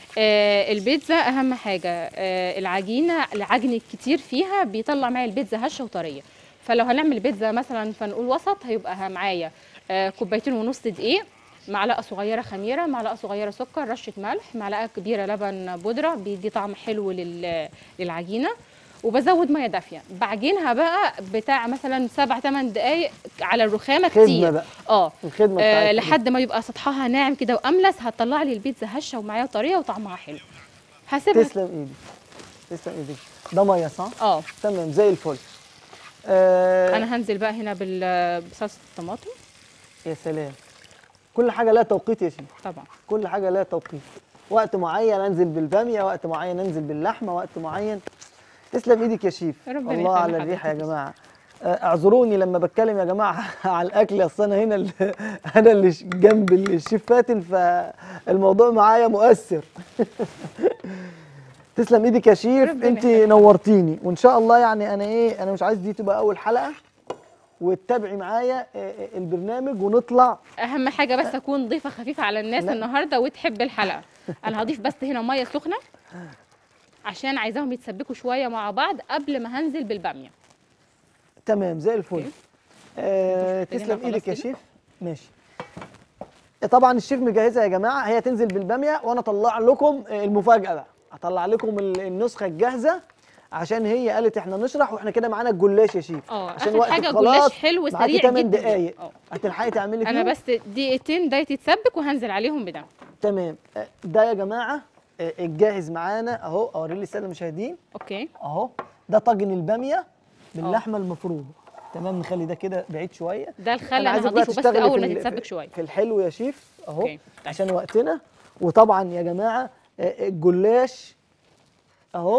Speaker 3: آه البيتزا اهم حاجه آه العجينه العجن الكتير فيها بيطلع معايا البيتزا هشه وطريه فلو هنعمل بيتزا مثلا فنقول وسط هيبقى معايا آه كوبايتين ونص دقيق معلقه صغيره خميره معلقه صغيره سكر رشه ملح معلقه كبيره لبن بودره بيدي طعم حلو لل- للعجينه وبزود ميه دافيه بعجنها بقى بتاع مثلا سبع ثمان دقائق على الرخامه
Speaker 2: خدمه
Speaker 3: كتير
Speaker 2: بقى
Speaker 3: اه
Speaker 2: الخدمه
Speaker 3: آه،
Speaker 2: بتاعتك
Speaker 3: لحد ما يبقى سطحها ناعم كده واملس هتطلع لي البيتزا هشه ومعايا طريه وطعمها حلو هسيبها
Speaker 2: تسلم ايدك تسلم ايدك ده ميه صح؟
Speaker 3: اه
Speaker 2: تمام زي الفل آه
Speaker 3: انا هنزل بقى هنا بال- بصلصه الطماطم
Speaker 2: يا سلام كل حاجه لها توقيت يا شيخ
Speaker 3: طبعا
Speaker 2: كل حاجه لها توقيت وقت معين انزل بالباميه وقت معين انزل باللحمه وقت معين تسلم ايدك يا شيف
Speaker 3: ربنا
Speaker 2: الله
Speaker 3: يخلي
Speaker 2: على الريحه يا
Speaker 3: حضرتك.
Speaker 2: جماعه آه، اعذروني لما بتكلم يا جماعه على الاكل اصل انا هنا ال- انا اللي ش- جنب الشيف فاتن فالموضوع معايا مؤثر تسلم ايدك يا شيف
Speaker 3: ربنا
Speaker 2: انت
Speaker 3: يخليك.
Speaker 2: نورتيني وان شاء الله يعني انا ايه انا مش عايز دي تبقى اول حلقه وتتابعي معايا آه، آه، البرنامج ونطلع
Speaker 3: اهم حاجه بس اكون ضيفه خفيفه على الناس
Speaker 2: لا.
Speaker 3: النهارده وتحب الحلقه انا هضيف بس هنا ميه سخنه عشان عايزاهم يتسبكوا شويه مع بعض قبل ما هنزل بالباميه
Speaker 2: تمام زي الفل
Speaker 3: أوكي.
Speaker 2: آه
Speaker 3: ابتدينا
Speaker 2: تسلم
Speaker 3: خلاص
Speaker 2: ايدك يا
Speaker 3: كده؟
Speaker 2: شيف ماشي طبعا الشيف مجهزها يا جماعه هي تنزل بالباميه وانا اطلع لكم آه، المفاجاه بقى اطلع لكم ال- النسخه الجاهزه عشان هي قالت احنا نشرح واحنا كده معانا الجلاش يا شيف
Speaker 3: اه
Speaker 2: عشان
Speaker 3: اخر
Speaker 2: وقتك
Speaker 3: حاجه
Speaker 2: خلاص،
Speaker 3: جلاش حلو
Speaker 2: معاكي
Speaker 3: سريع
Speaker 2: 8
Speaker 3: جدا
Speaker 2: دقايق
Speaker 3: اه
Speaker 2: هتلحقي تعملي فيهم
Speaker 3: انا بس دقيقتين ده يتسبك وهنزل عليهم بده
Speaker 2: تمام آه، ده يا جماعه آه، الجاهز معانا اهو اوري لي الساده المشاهدين
Speaker 3: اوكي
Speaker 2: اهو ده طاجن الباميه باللحمه المفرومه تمام نخلي ده كده بعيد شويه
Speaker 3: ده الخل
Speaker 2: أنا
Speaker 3: انا
Speaker 2: عايزك بقى
Speaker 3: هضيفه بس
Speaker 2: تشتغلي
Speaker 3: اول
Speaker 2: في
Speaker 3: ما
Speaker 2: ال-
Speaker 3: تتسبك
Speaker 2: في-
Speaker 3: شويه
Speaker 2: في الحلو يا شيف اهو
Speaker 3: أوكي، طيب.
Speaker 2: عشان وقتنا وطبعا يا جماعه آه، الجلاش اهو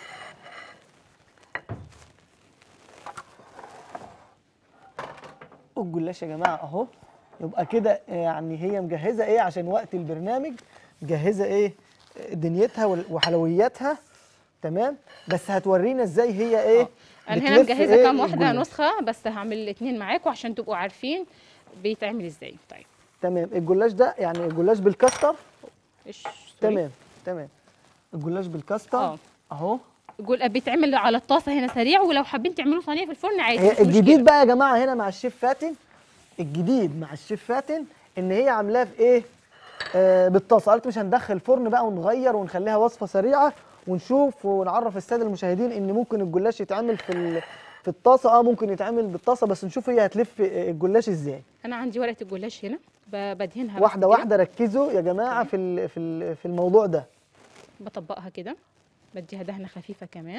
Speaker 2: الجلاش يا جماعه اهو يبقى كده يعني هي مجهزه ايه عشان وقت البرنامج مجهزه ايه دنيتها وال- وحلوياتها تمام بس هتورينا ازاي هي ايه
Speaker 3: انا هنا
Speaker 2: بتلف
Speaker 3: مجهزه
Speaker 2: إيه
Speaker 3: كام واحده
Speaker 2: الجلاش.
Speaker 3: نسخه بس هعمل الاثنين معاكم عشان تبقوا عارفين بيتعمل ازاي طيب
Speaker 2: تمام الجلاش ده يعني الجلاش بالكاستر
Speaker 3: ايش سوري.
Speaker 2: تمام تمام الجلاش بالكاستر
Speaker 3: اه.
Speaker 2: اهو
Speaker 3: جول بيتعمل على الطاسه هنا سريع ولو حابين تعملوا صينيه في الفرن عادي
Speaker 2: هي
Speaker 3: مش مشكلة.
Speaker 2: الجديد بقى يا جماعه هنا مع الشيف فاتن الجديد مع الشيف فاتن ان هي عاملاه في ايه آه بالطاسه قالت مش هندخل فرن بقى ونغير ونخليها وصفه سريعه ونشوف ونعرف الساده المشاهدين ان ممكن الجلاش يتعمل في ال- في الطاسه اه ممكن يتعمل بالطاسه بس نشوف هي هتلف آه، الجلاش ازاي
Speaker 3: انا عندي ورقه الجلاش هنا ب- بدهنها بس
Speaker 2: واحده
Speaker 3: كده.
Speaker 2: واحده ركزوا يا جماعه في ال- في ال- في الموضوع ده
Speaker 3: بطبقها كده بديها دهنه خفيفه كمان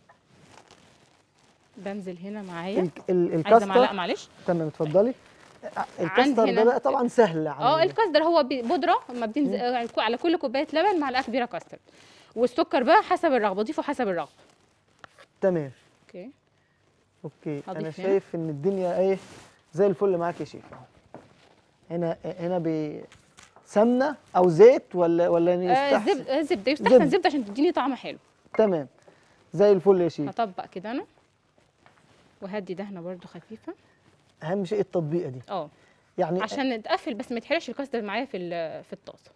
Speaker 3: بنزل هنا معايا
Speaker 2: ال- ال-
Speaker 3: عايزه معلقه
Speaker 2: الكاستر
Speaker 3: معلش
Speaker 2: تمام اتفضلي الكاستر ده
Speaker 3: هنا-
Speaker 2: بقى طبعا سهل
Speaker 3: اه
Speaker 2: عمله.
Speaker 3: الكاستر هو بي- بودره لما بتنزل على كل كوبايه لبن معلقه كبيره كاستر والسكر بقى حسب الرغبه ضيفه حسب الرغبه
Speaker 2: تمام
Speaker 3: اوكي
Speaker 2: اوكي
Speaker 3: هضيف
Speaker 2: انا
Speaker 3: هنا.
Speaker 2: شايف ان الدنيا ايه زي الفل معاك يا شيخ اهو هنا هنا بسمنه او زيت ولا ولا
Speaker 3: آه
Speaker 2: يستحسن
Speaker 3: زبده آه، زبده يستحسن
Speaker 2: زبدة.
Speaker 3: زبده عشان تديني طعم حلو
Speaker 2: تمام زي الفل يا شيخ
Speaker 3: هطبق كده انا وهدي دهنه برده خفيفه
Speaker 2: اهم شيء التطبيقه دي
Speaker 3: اه
Speaker 2: يعني
Speaker 3: عشان تقفل بس ما يتحرقش الكاستر معايا في ال- في الطاسه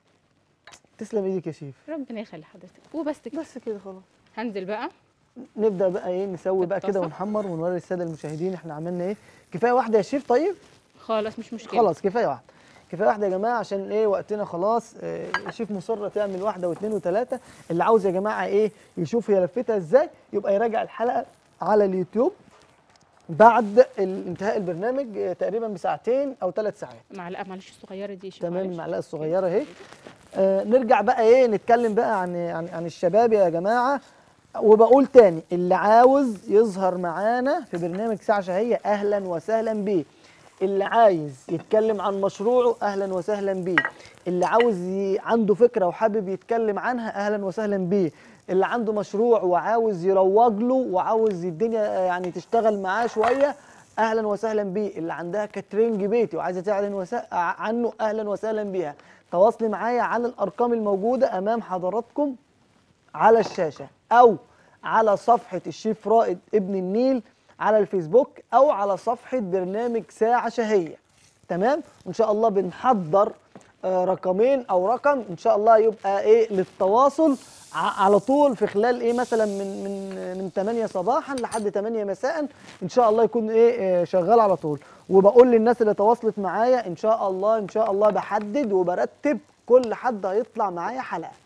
Speaker 2: تسلم ايدك يا شيف
Speaker 3: ربنا يخلي حضرتك وبس كده
Speaker 2: بس كده خلاص
Speaker 3: هنزل بقى
Speaker 2: نبدا بقى ايه نسوي بقى كده
Speaker 3: الطاسة.
Speaker 2: ونحمر ونوري الساده المشاهدين احنا عملنا ايه كفايه واحده يا شيف طيب
Speaker 3: خلاص مش مشكله
Speaker 2: خلاص كفايه واحده كفايه واحده يا جماعه عشان ايه وقتنا خلاص آه، شيف مصره تعمل واحده واثنين وثلاثه اللي عاوز يا جماعه ايه يشوف هي لفتها ازاي يبقى يراجع الحلقه على اليوتيوب بعد ال- انتهاء البرنامج آه، تقريبا بساعتين او ثلاث ساعات
Speaker 3: معلقه معلش الصغيره دي شوف
Speaker 2: تمام
Speaker 3: معلش.
Speaker 2: المعلقه الصغيره اهي آه نرجع بقى ايه نتكلم بقى عن عن عن الشباب يا جماعه وبقول تاني اللي عاوز يظهر معانا في برنامج ساعه شهيه اهلا وسهلا بيه اللي عايز يتكلم عن مشروعه اهلا وسهلا بيه اللي عاوز ي... عنده فكره وحابب يتكلم عنها اهلا وسهلا بيه اللي عنده مشروع وعاوز يروج له وعاوز الدنيا آه، يعني تشتغل معاه شويه اهلا وسهلا بيه اللي عندها كاترينج بيتي وعايزه تعلن وسا... عنه اهلا وسهلا بيها تواصلي معايا على الارقام الموجوده امام حضراتكم على الشاشه او على صفحه الشيف رائد ابن النيل على الفيسبوك او على صفحه برنامج ساعه شهيه تمام وان شاء الله بنحضر آه، رقمين او رقم ان شاء الله يبقى ايه للتواصل ع- على طول في خلال ايه مثلا من من من 8 صباحا لحد 8 مساء ان شاء الله يكون ايه آه، شغال على طول وبقول للناس اللي تواصلت معايا ان شاء الله ان شاء الله بحدد وبرتب كل حد هيطلع معايا حلقه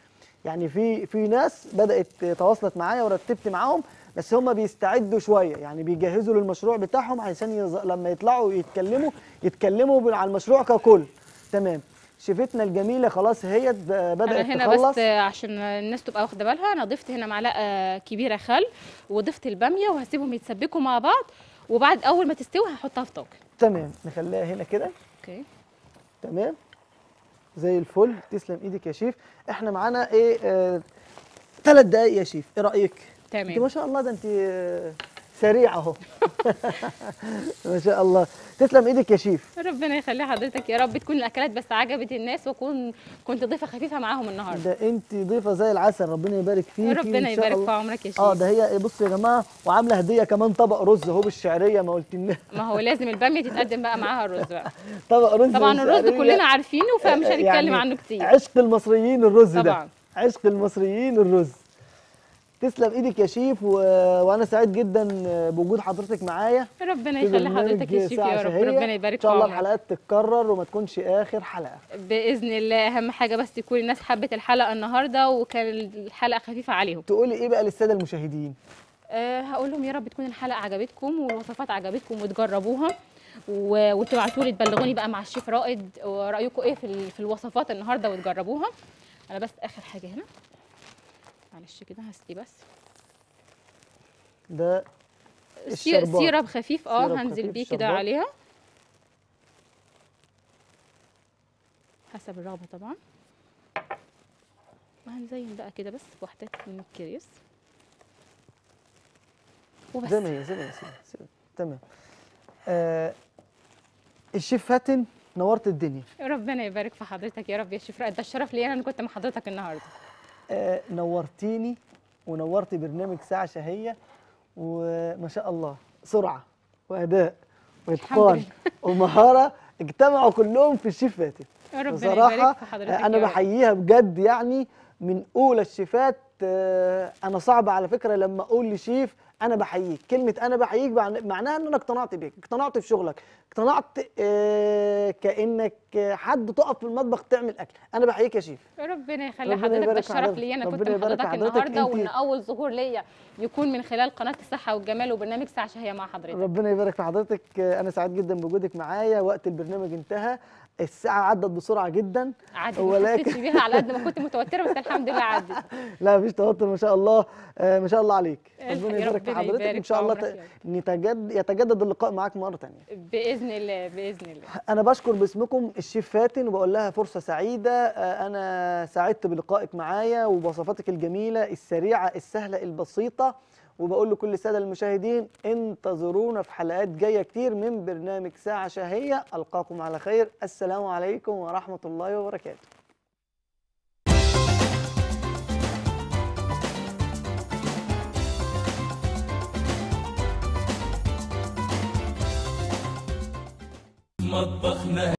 Speaker 2: يعني في في ناس بدات تواصلت معايا ورتبت معاهم بس هم بيستعدوا شويه يعني بيجهزوا للمشروع بتاعهم عشان يز... لما يطلعوا يتكلموا يتكلموا بال- على المشروع ككل تمام شيفتنا الجميله خلاص هي بدات
Speaker 3: انا هنا
Speaker 2: تخلص
Speaker 3: بس عشان الناس تبقى واخده بالها انا ضفت هنا معلقه كبيره خل وضفت الباميه وهسيبهم يتسبكوا مع بعض وبعد اول ما تستوي هحطها في طاجن
Speaker 2: تمام نخليها هنا كده
Speaker 3: اوكي
Speaker 2: تمام زي الفل تسلم ايدك يا شيف احنا معانا ايه آه ثلاث دقايق يا شيف ايه رايك انت ما
Speaker 3: تمام
Speaker 2: شاء الله ده انت آه، سريعه اهو ما شاء الله تسلم ايدك يا شيف
Speaker 3: ربنا يخلي حضرتك يا رب تكون الاكلات بس عجبت الناس واكون كنت ضيفه خفيفه معاهم النهارده
Speaker 2: ده انت ضيفه زي العسل ربنا يبارك فيك
Speaker 3: ربنا يبارك في عمرك يا شيخ
Speaker 2: اه ده هي بصوا يا جماعه وعامله هديه كمان طبق رز اهو بالشعريه ما قلت لنا
Speaker 3: ما هو لازم الباميه تتقدم بقى معاها الرز بقى
Speaker 2: طبق رز
Speaker 3: طبعا الرز
Speaker 2: بالشعرية.
Speaker 3: كلنا عارفينه فمش
Speaker 2: آه،
Speaker 3: هنتكلم
Speaker 2: يعني
Speaker 3: عنه كتير
Speaker 2: عشق المصريين الرز
Speaker 3: طبعاً.
Speaker 2: ده عشق المصريين الرز تسلم ايدك يا شيف و... وانا سعيد جدا بوجود حضرتك معايا
Speaker 3: ربنا
Speaker 2: في
Speaker 3: يخلي
Speaker 2: برنامج
Speaker 3: حضرتك يا شيخ
Speaker 2: ساعة
Speaker 3: يا رب
Speaker 2: شهية.
Speaker 3: ربنا يبارك
Speaker 2: ان
Speaker 3: في
Speaker 2: شاء الله
Speaker 3: عمرك
Speaker 2: الحلقات تتكرر وما تكونش اخر حلقه
Speaker 3: باذن الله اهم حاجه بس تكون الناس حبت الحلقه النهارده وكان الحلقه خفيفه عليهم
Speaker 2: تقولي ايه بقى للساده المشاهدين
Speaker 3: أه هقول لهم يا رب تكون الحلقه عجبتكم والوصفات عجبتكم وتجربوها و- وتبعتوا لي تبلغوني بقى مع الشيف رائد ورايكم ايه في ال- في الوصفات النهارده وتجربوها انا بس اخر حاجه هنا معلش كده هسقي بس
Speaker 2: ده
Speaker 3: سي-
Speaker 2: الشربات.
Speaker 3: سيرب خفيف اه
Speaker 2: سيرب
Speaker 3: هنزل
Speaker 2: خفيف
Speaker 3: بيه كده
Speaker 2: شربات.
Speaker 3: عليها حسب الرغبه طبعا وهنزين بقى كده بس واحدة من الكريس وبس
Speaker 2: زي ما هي زي ما هي سيبها- سيبها. تمام آه الشيف فاتن نورت الدنيا
Speaker 3: ربنا يبارك في حضرتك يا رب يا شيف رائد ده الشرف لي انا إني كنت مع حضرتك النهارده
Speaker 2: آه نورتيني ونورتي برنامج ساعة شهية وما شاء الله سرعة وأداء وإتقان
Speaker 3: لله.
Speaker 2: ومهارة اجتمعوا كلهم في الشيف فاتن
Speaker 3: ربنا
Speaker 2: بصراحة
Speaker 3: يبارك في حضرتك
Speaker 2: آه، أنا
Speaker 3: يا رب.
Speaker 2: بحييها بجد يعني من أولى الشيفات آه، أنا صعب على فكرة لما أقول لشيف أنا بحييك كلمة أنا بحييك معنى- معناها إن أنا اقتنعت بيك اقتنعت بشغلك اقتنعت آه، كأنك آه، حد تقف في المطبخ تعمل أكل أنا بحييك يا شيف
Speaker 3: ربنا يخلي
Speaker 2: ربنا
Speaker 3: حضرتك ده
Speaker 2: يبارك في
Speaker 3: الشرف
Speaker 2: حضرتك.
Speaker 3: لي انا كنت
Speaker 2: ربنا
Speaker 3: مع
Speaker 2: يبارك في
Speaker 3: حضرتك
Speaker 2: حضرتك.
Speaker 3: النهارده
Speaker 2: أنت-
Speaker 3: وان اول ظهور ليا يكون من خلال قناه الصحه والجمال وبرنامج ساعه شهيه مع حضرتك
Speaker 2: ربنا يبارك في حضرتك آه، انا سعيد جدا بوجودك معايا وقت البرنامج انتهى الساعه عدت بسرعه جدا
Speaker 3: عادي ما
Speaker 2: ولكن-
Speaker 3: حسيتش بيها على قد ما كنت متوتره بس الحمد لله عدت
Speaker 2: لا مفيش توتر ما شاء الله آه، ما شاء الله عليك
Speaker 3: ألف-
Speaker 2: ربنا يبارك في
Speaker 3: ربنا
Speaker 2: حضرتك
Speaker 3: يبارك
Speaker 2: ان شاء
Speaker 3: في
Speaker 2: الله
Speaker 3: عمرك
Speaker 2: ت-
Speaker 3: يا
Speaker 2: نتجد يتجدد اللقاء معاك مره ثانيه
Speaker 3: باذن الله باذن الله
Speaker 2: انا بشكر باسمكم الشيف فاتن وبقول لها فرصه سعيده آه، انا سعدت بلقائك معايا وبوصفاتك الجميله السريعه السهله البسيطه وبقول لكل الساده المشاهدين انتظرونا في حلقات جايه كتير من برنامج ساعه شهيه القاكم على خير السلام عليكم ورحمه الله وبركاته
Speaker 7: مطبخنا